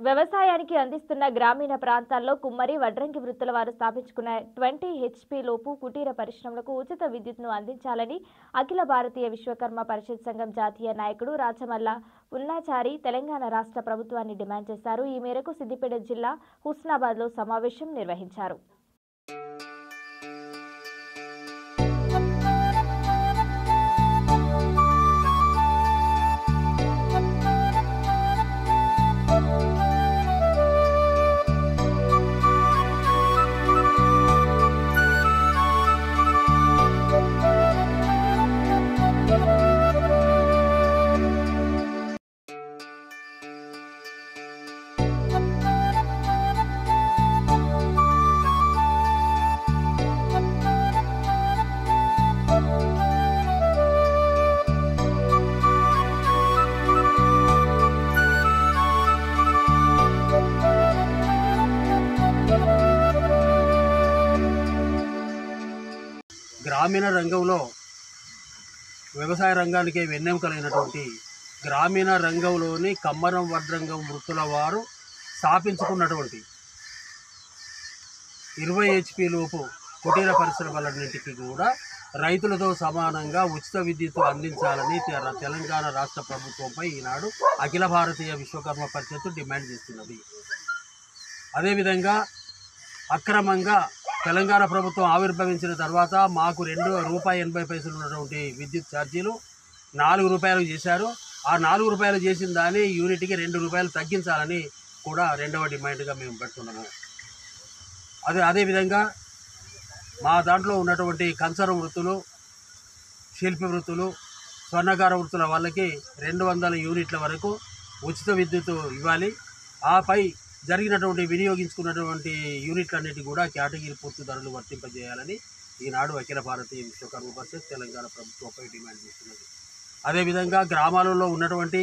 వ్యవసాయానికి అందిస్తున్న గ్రామీణ ప్రాంతాల్లో కుమ్మరి వడ్రంగి వృత్తుల వారు స్థాపించుకున్న ట్వంటీ హెచ్పీ లోపు కుటీర పరిశ్రమలకు ఉచిత విద్యుత్ను అందించాలని అఖిల భారతీయ విశ్వకర్మ పరిషత్ సంఘం జాతీయ నాయకుడు రాచమల్ల ఉన్నాచారి తెలంగాణ రాష్ట్ర ప్రభుత్వాన్ని డిమాండ్ చేశారు ఈ మేరకు సిద్దిపేట జిల్లా హుస్నాబాద్లో సమావేశం నిర్వహించారు గ్రామీణ రంగంలో వ్యవసాయ రంగానికి వెన్నెముకలైనటువంటి గ్రామీణ రంగంలోని కమ్మరం వడ్రంగం వృత్తుల వారు స్థాపించుకున్నటువంటి ఇరవై హెచ్పి లోపు కుటీర పరిశ్రమలన్నింటికి కూడా రైతులతో సమానంగా ఉచిత విద్యుత్ అందించాలని తె- తెలంగాణ రాష్ట్ర ప్రభుత్వంపై ఈనాడు అఖిల భారతీయ విశ్వకర్మ పరిషత్ డిమాండ్ చేస్తున్నది అదేవిధంగా అక్రమంగా తెలంగాణ ప్రభుత్వం ఆవిర్భవించిన తర్వాత మాకు రెండు రూపాయి ఎనభై పైసలు ఉన్నటువంటి విద్యుత్ ఛార్జీలు నాలుగు రూపాయలు చేశారు ఆ నాలుగు రూపాయలు చేసిన దాన్ని యూనిట్కి రెండు రూపాయలు తగ్గించాలని కూడా రెండవ డిమాండ్గా మేము పెడుతున్నాము అదే అదేవిధంగా మా దాంట్లో ఉన్నటువంటి కంచర వృత్తులు శిల్పి వృత్తులు స్వర్ణకార వృత్తుల వాళ్ళకి రెండు వందల యూనిట్ల వరకు ఉచిత విద్యుత్ ఇవ్వాలి ఆపై జరిగినటువంటి వినియోగించుకున్నటువంటి యూనిట్లన్నిటి కూడా కేటగిరీ పూర్తి ధరలు వర్తింపజేయాలని ఈనాడు అఖిల భారతీయ విశ్వకర్మ పరిషత్ తెలంగాణ ప్రభుత్వంపై డిమాండ్ చేస్తున్నది అదేవిధంగా గ్రామాలలో ఉన్నటువంటి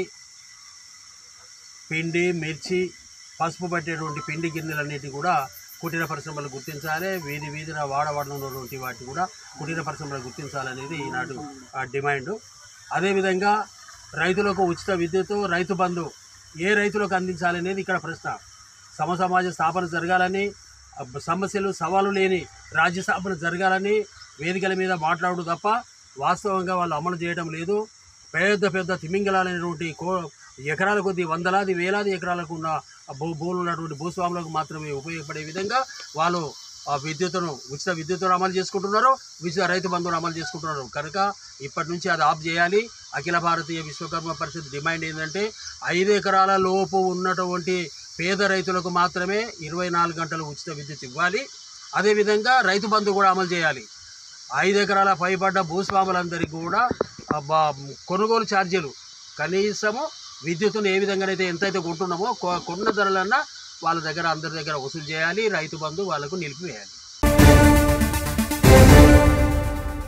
పిండి మిర్చి పసుపు పట్టేటువంటి పిండి గిన్నెలన్నిటి కూడా కుటీర పరిశ్రమలు గుర్తించాలి వీధి వీధిన వాడవాడలో ఉన్నటువంటి వాటిని కూడా కుటీర పరిశ్రమలు గుర్తించాలనేది ఈనాడు ఆ డిమాండ్ అదేవిధంగా రైతులకు ఉచిత విద్యుత్ రైతు బంధు ఏ రైతులకు అందించాలనేది ఇక్కడ ప్రశ్న సమ సమాజ స్థాపన జరగాలని అబ్బ- సమస్యలు సవాలు లేని రాజ్య స్థాపన జరగాలని వేదికల మీద మాట్లాడు తప్ప వాస్తవంగా వాళ్ళు అమలు చేయడం లేదు పెద్ద పెద్ద తిమింగలాలైనటువంటి కో ఎకరాల కొద్ది వందలాది వేలాది ఎకరాలకు ఉన్న భూ భూములు ఉన్నటువంటి భూస్వాములకు మాత్రమే ఉపయోగపడే విధంగా వాళ్ళు ఆ విద్యుత్తును ఉచిత విద్యుత్తును అమలు చేసుకుంటున్నారు ఉచిత రైతు బంధువును అమలు చేసుకుంటున్నారు కనుక ఇప్పటి నుంచి అది ఆఫ్ చేయాలి అఖిల భారతీయ విశ్వకర్మ పరిషత్ డిమాండ్ ఏంటంటే ఐదు ఎకరాల లోపు ఉన్నటువంటి పేద రైతులకు మాత్రమే ఇరవై నాలుగు గంటలు ఉచిత విద్యుత్ ఇవ్వాలి అదేవిధంగా రైతు బంధు కూడా అమలు చేయాలి ఐదు ఎకరాల పైబడ్డ భూస్వాములందరికీ కూడా ఆ, బా- కొనుగోలు ఛార్జీలు కనీసము విద్యుత్తును ఏ విధంగానైతే ఎంతైతే కొంటున్నామో కొ- కొన్న ధరలన్నా వాళ్ళ దగ్గర అందరి దగ్గర వసూలు చేయాలి రైతు బంధు వాళ్ళకు నిలిపివేయాలి